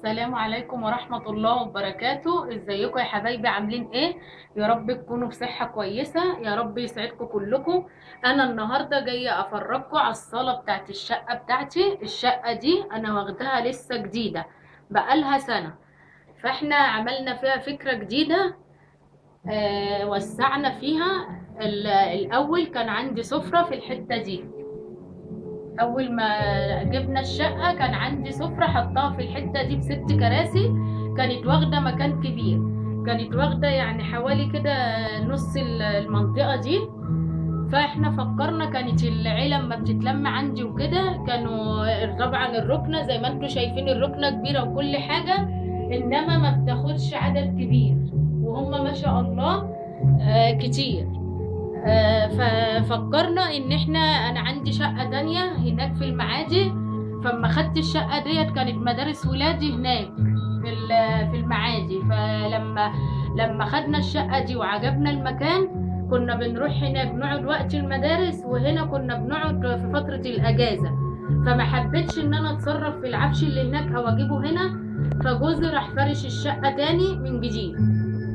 السلام عليكم ورحمة الله وبركاته ازيكم يا حبايبي عاملين ايه يا رب تكونوا بصحة كويسة يا رب يسعدكم كلكم انا النهاردة جاية افرجكم على الصالة بتاعت الشقة بتاعتي الشقة دي انا واخداها لسه جديدة بقالها سنة فاحنا عملنا فيها فكرة جديدة آه وسعنا فيها ال- الاول كان عندي سفرة في الحتة دي اول ما جبنا الشقه كان عندي سفره حطاها في الحته دي بست كراسي كانت واخده مكان كبير كانت واخده يعني حوالي كده نص ال- المنطقه دي فاحنا فكرنا كانت العيله لما بتتلم عندي وكده كانوا طبعا الركنه زي ما انتم شايفين الركنه كبيره وكل حاجه انما ما بتاخدش عدد كبير وهم ما شاء الله آه، كتير آه، ففكرنا ان احنا انا عندي شقة تانية هناك في المعادي فلما خدت الشقة ديت كانت مدارس ولادي هناك في ال- في المعادي فلما لما خدنا الشقة دي وعجبنا المكان كنا بنروح هناك نقعد وقت المدارس وهنا كنا بنقعد في فترة الأجازة فما حبيتش ان انا اتصرف في العفش اللي هناك او اجيبه هنا فجوزي راح فرش الشقة تاني من جديد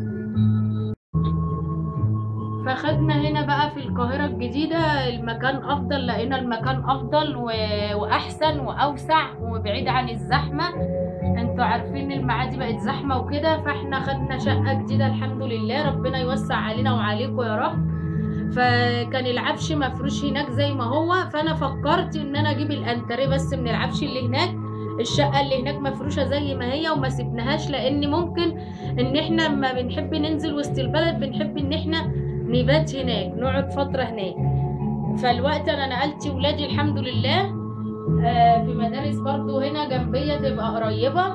فخدنا هنا بقى في القاهرة الجديدة المكان أفضل لقينا المكان أفضل و... وأحسن وأوسع وبعيد عن الزحمة انتوا عارفين المعادي بقت زحمة وكده فاحنا خدنا شقة جديدة الحمد لله ربنا يوسع علينا وعليكم يا رب فكان العفش مفروش هناك زي ما هو فانا فكرت ان انا اجيب الانتريه بس من العفش اللي هناك الشقة اللي هناك مفروشة زي ما هي وما سبناهاش لان ممكن ان احنا لما بنحب ننزل وسط البلد بنحب ان احنا نبات هناك نقعد فترة هناك فالوقت انا نقلت ولادي الحمد لله آه، في مدارس برضو هنا جنبية تبقى قريبة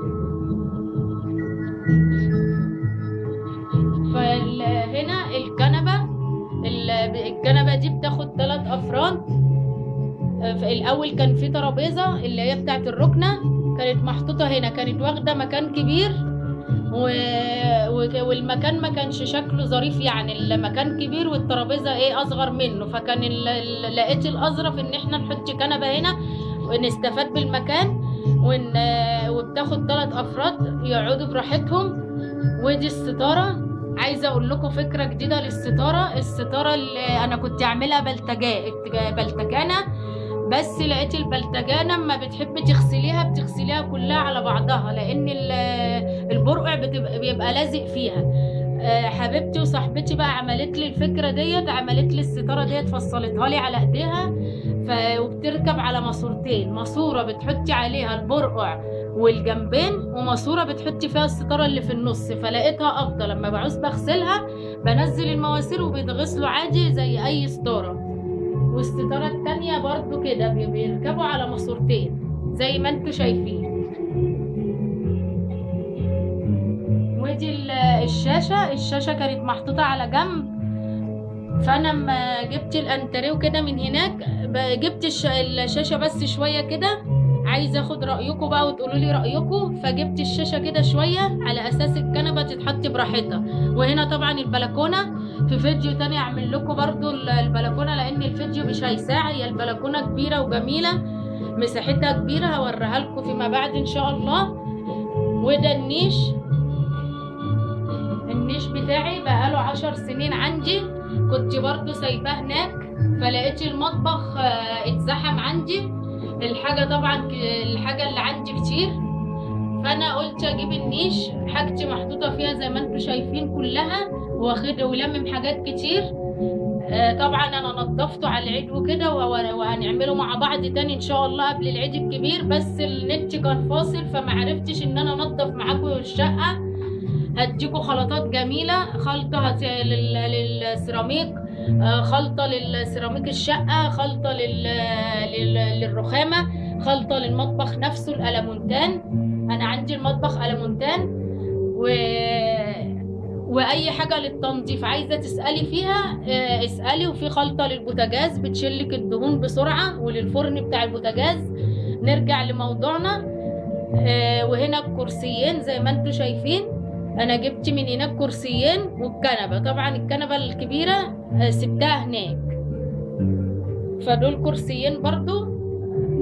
فهنا الكنبة ال- الكنبة دي بتاخد ثلاث أفراد آه، في الأول كان في ترابيزة اللي هي بتاعت الركنة كانت محطوطة هنا كانت واخدة مكان كبير و... و... والمكان ما كانش شكله ظريف يعني المكان كبير والترابيزه ايه اصغر منه فكان ال... ال- لقيت الاظرف ان احنا نحط كنبه هنا ونستفاد بالمكان ون... وبتاخد ثلاث افراد يقعدوا براحتهم ودي الستاره عايزه اقول لكم فكره جديده للستاره الستاره اللي انا كنت اعملها بلتجا بلتجانه بس لقيت البلتجانه اما بتحبي تغسليها بتغسليها كلها على بعضها لان ال- البرقع بتبقى بيبقى لازق فيها آه، حبيبتي وصاحبتي بقى عملت لي الفكره ديت عملت لي الستاره ديت فصلتها لي على ايديها ف... وبتركب على ماسورتين ماسوره بتحطي عليها البرقع والجنبين وماسوره بتحطي فيها الستاره اللي في النص فلقيتها افضل لما بعوز بغسلها بنزل المواسير وبيتغسلوا عادي زي اي ستاره والستاره التانية برضو كده بي- بيركبوا على ماسورتين زي ما انتوا شايفين ودي ال- الشاشة الشاشة كانت محطوطة على جنب فانا لما جبت الانتريه وكده من هناك ب- جبت الش- الشاشة بس شوية كده عايزه اخد رايكم بقى وتقولوا لي رايكم فجبت الشاشه كده شويه على اساس الكنبه تتحط براحتها وهنا طبعا البلكونه في فيديو تاني اعمل لكم برضو ال- البلكونه لان الفيديو مش هيساع هي البلكونه كبيره وجميله مساحتها كبيره هوريها لكم فيما بعد ان شاء الله وده النيش النيش بتاعي بقاله عشر سنين عندي كنت برضو سايباه هناك فلقيت المطبخ آه، اتزحم عندي الحاجة طبعا ك- الحاجة اللي عندي كتير فانا قلت اجيب النيش حاجتي محطوطة فيها زي ما انتم شايفين كلها واخد ولمم حاجات كتير آه، طبعا انا نضفته على العيد وكده وه- وهنعمله مع بعض تاني ان شاء الله قبل العيد الكبير بس النت كان فاصل فما عرفتش ان انا انضف معاكم الشقة هديكوا خلطات جميلة خلطة هت- لل- للسيراميك آه، خلطة للسيراميك الشقة خلطة لل... لل... للرخامة خلطة للمطبخ نفسه الألمونتان أنا عندي المطبخ ألمونتان و... وأي حاجة للتنظيف عايزة تسألي فيها آه، اسألي وفي خلطة للبوتاجاز بتشلك الدهون بسرعة وللفرن بتاع البوتاجاز نرجع لموضوعنا آه، وهنا الكرسيين زي ما انتم شايفين انا جبت من هناك كرسيين والكنبه طبعا الكنبه الكبيره آه، سبتها هناك فدول كرسيين برضو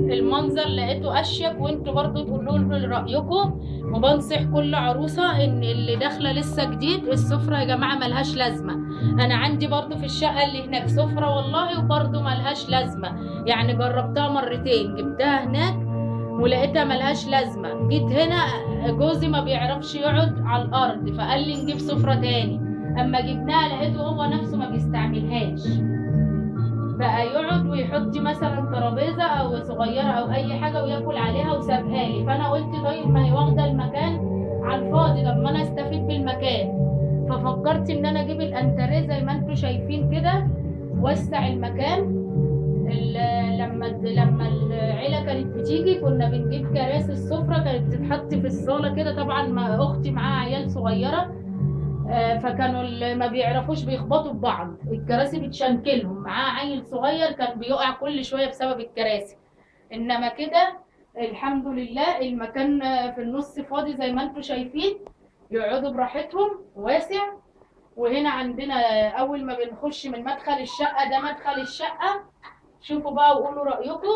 المنظر لقيته اشيك وانتوا برضو تقولوا لي رايكم وبنصح كل عروسه ان اللي داخله لسه جديد السفره يا جماعه ملهاش لازمه انا عندي برضو في الشقه اللي هناك سفره والله وبرضو ملهاش لازمه يعني جربتها مرتين جبتها هناك ولقيتها ملهاش لازمه جيت هنا جوزي ما بيعرفش يقعد على الارض فقال لي نجيب سفره تاني اما جبناها لقيته هو نفسه ما بيستعملهاش بقى يقعد ويحط مثلا ترابيزه او صغيره او اي حاجه وياكل عليها وسابها لي فانا قلت طيب ما هي واخده المكان على الفاضي طب ما انا استفيد بالمكان ففكرت ان انا اجيب الانتريه زي ما انتم شايفين كده وسع المكان ال- لما لما العيله كانت بتيجي كنا بنجيب كراسي السفره كانت بتتحط في الصاله كده طبعا ما اختي معاها عيال صغيره آه، فكانوا اللي ما بيعرفوش بيخبطوا في بعض الكراسي بتشنكلهم معاه عيل صغير كان بيقع كل شويه بسبب الكراسي انما كده الحمد لله المكان آه، في النص فاضي زي ما انتم شايفين يقعدوا براحتهم واسع وهنا عندنا آه، اول ما بنخش من مدخل الشقه ده مدخل الشقه شوفوا بقى وقولوا رايكم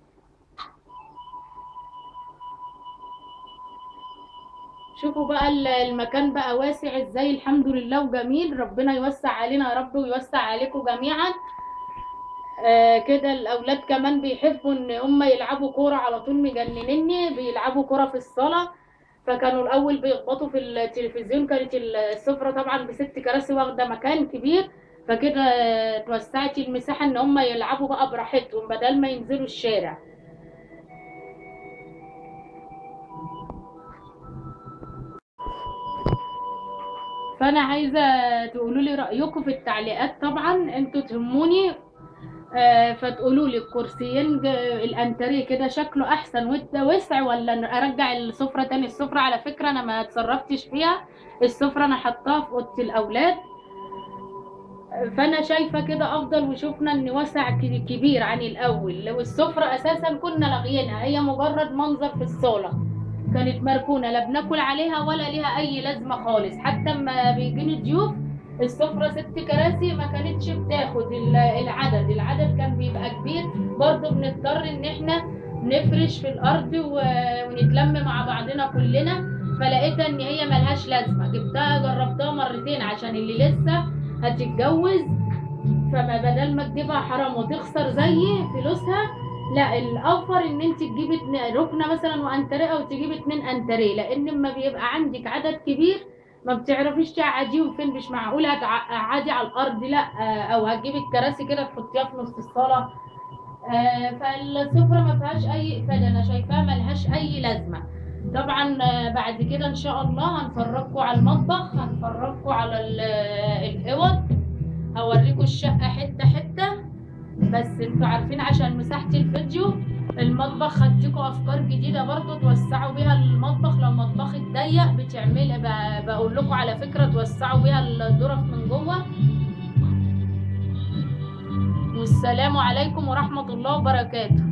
شوفوا بقى ال- المكان بقى واسع ازاي الحمد لله وجميل ربنا يوسع علينا يا رب ويوسع عليكم جميعا آه كده الاولاد كمان بيحبوا ان هم يلعبوا كوره على طول مجننني بيلعبوا كوره في الصاله فكانوا الاول بيخبطوا في التلفزيون كانت السفره طبعا بست كراسي واخده مكان كبير فكده آه، اتوسعت المساحه ان هم يلعبوا بقى براحتهم بدل ما ينزلوا الشارع فانا عايزه تقولوا لي رايكم في التعليقات طبعا انتوا تهموني آه، فتقولوا لي الكرسيين ج- الانتريه كده شكله احسن وده وسع ولا ن- ارجع السفره تاني السفره على فكره انا ما اتصرفتش فيها السفره انا حطاها في اوضه الاولاد فانا شايفه كده افضل وشفنا ان وسع ك- كبير عن الاول لو السفره اساسا كنا لاغيينها هي مجرد منظر في الصاله كانت مركونه لا بناكل عليها ولا ليها اي لازمه خالص حتى اما بيجيني ضيوف السفره ست كراسي ما كانتش بتاخد ال- العدد العدد كان بيبقى كبير برضه بنضطر ان احنا نفرش في الارض و- ونتلم مع بعضنا كلنا فلقيتها ان هي ملهاش لازمه جبتها جربتها مرتين عشان اللي لسه هتتجوز فما بدل ما تجيبها حرام وتخسر زي فلوسها لا الاوفر ان انت تجيبي اتنين- ركنه مثلا وانتريه او تجيبي اتنين انتريه لان لما بيبقى عندك عدد كبير ما بتعرفيش تقعديهم فين مش معقول هتقعدي على الارض لا آه، او هتجيبي الكراسي كده تحطيها في نص الصاله آه، فالسفره ما فيهاش اي افاده انا شايفاها ملهاش اي لازمه طبعا آه، بعد كده ان شاء الله هنفرجكم على المطبخ هنفرجكم على ال- الاوض هوريكم الشقه حته حته بس انتوا عارفين عشان مساحة الفيديو المطبخ هديكوا افكار جديدة برضو توسعوا بيها المطبخ لو مطبخك ضيق بتعمل ب- بقول لكم على فكرة توسعوا بيها الظرف من جوه والسلام عليكم ورحمة الله وبركاته